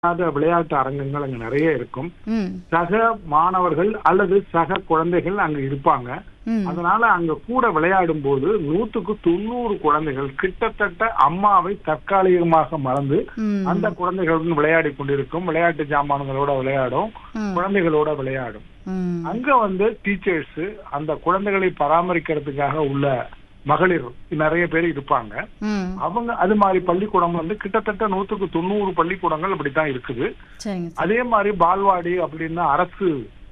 இல்லாத விளையாட்டு அரங்கங்கள் அங்க நிறைய இருக்கும் ம் சக மாணவர்கள் அல்லது சக குழந்தைகள் அங்க இருப்பாங்க ம் அதனால அங்க கூட விளையாடும் போது நூத்துக்கு தொண்ணூறு குழந்தைகள் கிட்டத்தட்ட அம்மாவை தற்காலிகமாக மறந்து ம் அந்த குழந்தைகளுடன் விளையாடி கொண்டிருக்கும் விளையாட்டு ஜாமான்களோட விளையாடும் ம். குழந்தைகளோட விளையாடும் ம் அங்க வந்து டீச்சர்ஸ் அந்த குழந்தைகளை பராமரிக்கிறதுக்காக உள்ள மகளிர் நிறைய பேர் இருப்பாங்க ம் அவங்க அது மாதிரி பள்ளிக்கூடம் வந்து கிட்டத்தட்ட நூத்துக்கு தொண்ணூறு பள்ளிக்கூடங்கள் அப்படித்தான் இருக்குது சரிங்க சார் அதே மாதிரி பால்வாடி அப்படின்னா அரசு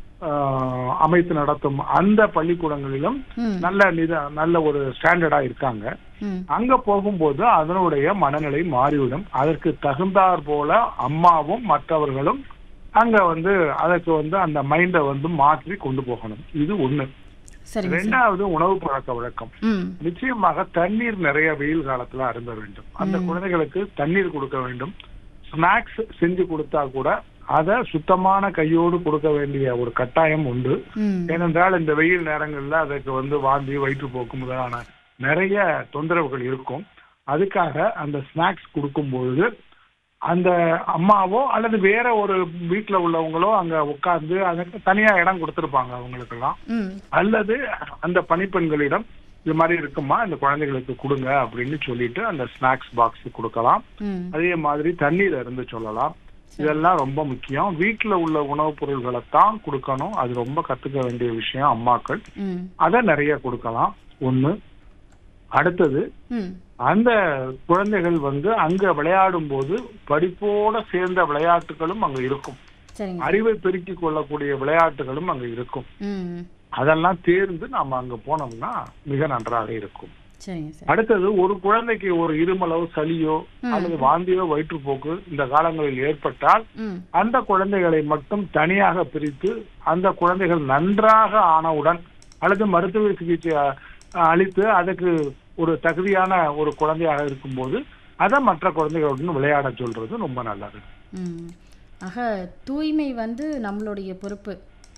ஆஹ், அமைத்து நடத்தும் அந்த பள்ளிக்கூடங்களிலும் ம் நல்ல நித நல்ல ஒரு ஸ்டாண்டர்டா இருக்காங்க ம் அங்க போகும்போது அதனுடைய மனநிலை மாறிவிடும் அதற்கு தகுந்தாற் போல அம்மாவும் மற்றவர்களும் அங்க வந்து அதற்கு வந்து அந்த மைண்டை வந்து மாற்றி கொண்டு போகணும் இது ஒண்ணு சரிங்க சார் ரெண்டாவது உணவு பழக்க வழக்கம் ம் நிச்சயமாக தண்ணீர் நிறைய வெயில் காலத்துல அருந்த வேண்டும் அந்த குழந்தைகளுக்கு தண்ணீர் கொடுக்க வேண்டும் ஸ்நாக்ஸ் செஞ்சு கொடுத்தா கூட அதை சுத்தமான கையோடு கொடுக்க வேண்டிய ஒரு கட்டாயம் உண்டு ம் ஏனென்றால் இந்த வெயில் நேரங்கள்ல அதற்கு வந்து வாந்தி வயிற்றுப்போக்கு முதலான நிறைய தொந்தரவுகள் இருக்கும் அதுக்காக அந்த ஸ்நாக்ஸ் கொடுக்கும்பொழுது அந்த அம்மாவோ அல்லது வேற ஒரு வீட்டுல உள்ளவங்களோ அங்க உட்கார்ந்து அதுக்கு தனியா இடம் கொடுத்திருப்பாங்க அவங்களுக்கெல்லாம் ம் அல்லது அந்த பணிப்பெண்களிடம் இது மாதிரி இருக்குமா இந்த குழந்தைகளுக்கு கொடுங்க அப்படின்னு சொல்லிட்டு அந்த ஸ்நாக்ஸ் பாக்ஸ் கொடுக்கலாம் ம் அதே மாதிரி தண்ணீர் இருந்து சொல்லலாம் இதெல்லாம் ரொம்ப முக்கியம் வீட்டுல உள்ள உணவுப் பொருள்களை தான் கொடுக்கணும் அது ரொம்ப கத்துக்க வேண்டிய விஷயம் அம்மாக்கள் ம் அதை நிறைய கொடுக்கலாம் ஒண்ணு அடுத்தது ம் அந்த குழந்தைகள் வந்து அங்க விளையாடும் போது படிப்போட சேர்ந்த விளையாட்டுகளும் அங்க இருக்கும் சரிங்க அறிவை பெருக்கிக் கொள்ளக்கூடிய விளையாட்டுகளும் அங்க இருக்கும் ம் அதெல்லாம் தேர்ந்து நாம அங்க போனோம்னா மிக நன்றாக இருக்கும் சரிங்க சார் அடுத்தது ஒரு குழந்தைக்கு ஒரு இருமலோ சளியோ அல்லது வாந்தியோ வயிற்றுப்போக்கு இந்த காலங்களில் ஏற்பட்டால் ம் அந்த குழந்தைகளை மட்டும் தனியாக பிரித்து அந்த குழந்தைகள் நன்றாக ஆனவுடன் அல்லது மருத்துவ சிகிச்சை அ- அளித்து அதுக்கு ஒரு தகுதியான ஒரு குழந்தையாக இருக்கும்போது அதை மற்ற குழந்தைகளுடன் விளையாட சொல்றது ரொம்ப நல்லது ம் ஆக தூய்மை வந்து நம்மளுடைய பொறுப்பு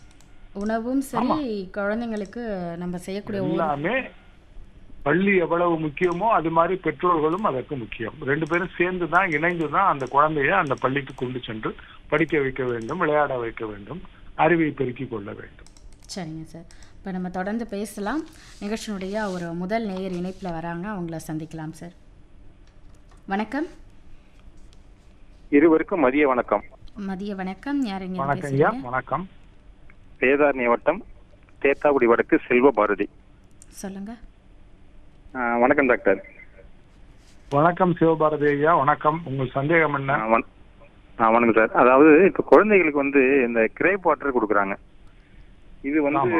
உணவும் சரி குழந்தைங்களுக்கு நம்ம செய்யக்கூடிய ஒரு எல்லாமே பள்ளி எவ்வளவு முக்கியமோ அது மாதிரி பெற்றோர்களும் அதற்கு முக்கியம் ரெண்டு பேரும் சேர்ந்து தான் இணைந்து தான் அந்த குழந்தைய அந்த பள்ளிக்கு கொண்டு சென்று படிக்க வைக்க வேண்டும் விளையாட வைக்க வேண்டும் அறிவை பெருக்கிக் கொள்ள வேண்டும் சரிங்க சார் இப்போ நம்ம தொடர்ந்து பேசலாம் நிகழ்ச்சியினுடைய ஒரு முதல் நேயர் இணைப்பில் வராங்க அவங்கள சந்திக்கலாம் சார் வணக்கம் இருவருக்கும் மதிய வணக்கம் மதிய வணக்கம் யார் இங்க வணக்கம் ஐயா பேசுறீங்க வணக்கம் வேதாரண்ய வட்டம் தேத்தாக்குடி வடக்கு செல்வ பாரதி சொல்லுங்க ஆஹ் வணக்கம் டாக்டர் வணக்கம் சிவபாரதி ஐயா வணக்கம் உங்கள் சந்தேகம் என்ன ஆஹ் வண- ஆஹ் வணக்கம் சார் அதாவது இப்ப குழந்தைகளுக்கு வந்து இந்த கிரேப் வாட்டர் கொடுக்குறாங்க இது வந்து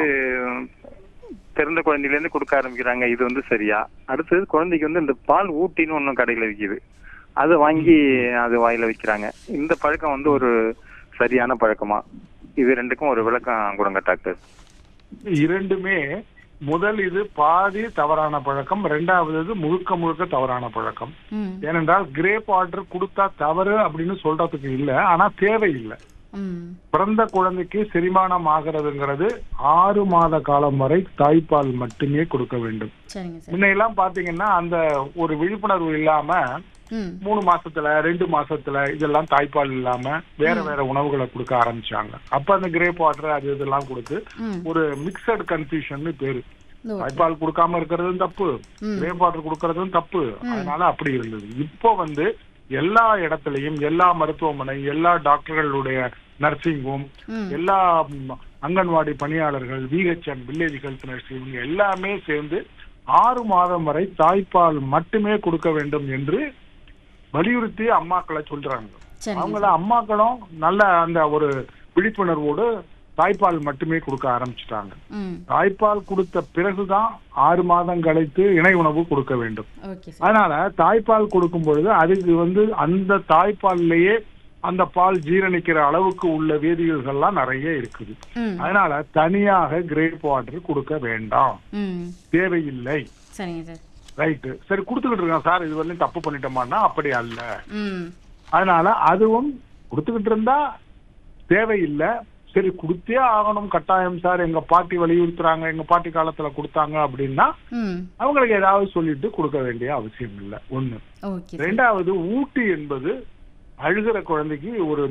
பிறந்த குழந்தையில இருந்து கொடுக்க ஆரம்பிக்கிறாங்க இது வந்து சரியா அடுத்தது குழந்தைக்கு வந்து இந்த பால் ஊட்டின்னு ஒன்றும் கடையில விற்கிது அதை வாங்கி அது வாயில வைக்கிறாங்க இந்த பழக்கம் வந்து ஒரு சரியான பழக்கமா இது ரெண்டுக்கும் ஒரு விளக்கம் கொடுங்க டாக்டர் இரண்டுமே முதல் இது பாதி தவறான பழக்கம் இரண்டாவது இது முழுக்க முழுக்க தவறான பழக்கம் ம் ஏனென்றால் கிரேப் வாட்டர் கொடுத்தா தவறு அப்படின்னு சொல்றதுக்கு இல்ல ஆனா தேவையில்லை ம் பிறந்த குழந்தைக்கு செரிமானம் ஆகிறதுங்கிறது ஆறு மாத காலம் வரை தாய்ப்பால் மட்டுமே கொடுக்க வேண்டும் சரிங்க சார் முன்னையெல்லாம் பாத்தீங்கன்னா அந்த ஒரு விழிப்புணர்வு இல்லாம ம் மூணு மாசத்துல ரெண்டு மாசத்துல இதெல்லாம் தாய்ப்பால் இல்லாம வேற வேற உணவுகளை கொடுக்க ஆரம்பிச்சாங்க அப்ப அந்த கிரேப் வாட்டர் அது இதெல்லாம் கொடுத்து ம் ஒரு மிக்சட் கன்ஃபியூஷன் பேரு ஓ தாய்ப்பால் கொடுக்காம இருக்கிறதும் தப்பு ம். கிரேப் வாட்டர் கொடுக்கறதும் தப்பு அதனால அப்படி இருந்தது இப்போ வந்து எல்லா இடத்துலயும் எல்லா மருத்துவமனை எல்லா டாக்டர்களுடைய நர்சிங் ஹோம் ம் எல்லா ம், அங்கன்வாடி பணியாளர்கள் விஹெச்என் வில்லேஜ் ஹெல்த் நர்ஸ் இவங்க எல்லாமே சேர்ந்து ஆறு மாதம் வரை தாய்ப்பால் மட்டுமே கொடுக்க வேண்டும் என்று வலியுறுத்தி அம்மாக்களை சொல்றாங்க சரிங்க அவங்கள அம்மாக்களும் நல்ல அந்த ஒரு விழிப்புணர்வோடு தாய்ப்பால் மட்டுமே கொடுக்க ஆரம்பிச்சிட்டாங்க ம் தாய்ப்பால் கொடுத்த பிறகுதான் ஆறு மாதம் கழித்து இணை உணவு கொடுக்க வேண்டும் ஓகே சார் அதனால தாய்ப்பால் கொடுக்கும் பொழுது அதுக்கு வந்து அந்த தாய்ப்பால்லையே அந்த பால் ஜீரணிக்கிற அளவுக்கு உள்ள வேதியியல்கள்லாம் நிறைய இருக்குது ம் அதனால தனியாக கிரேப் வாட்டர் கொடுக்க வேண்டாம் ம் தேவையில்லை சரிங்க சார் ரைட்டு சரி கொடுத்துக்கிட்டு இருக்கோம் சார் இது வரலையும் தப்பு பண்ணிட்டோமான்னா அப்படி அல்ல ம் அதனால அதுவும் கொடுத்துக்கிட்டு இருந்தா தேவையில்லை சரி கொடுத்தே ஆகணும் கட்டாயம் சார் எங்க பாட்டி வலியுறுத்துறாங்க எங்க பாட்டி காலத்துல கொடுத்தாங்க அப்படின்னா ம் அவங்களுக்கு ஏதாவது சொல்லிட்டு கொடுக்க வேண்டிய அவசியம் இல்லை ஒண்ணு ஓகே சார் ரெண்டாவது ஊட்டி என்பது அழுகிற குழந்தைக்கு ஒரு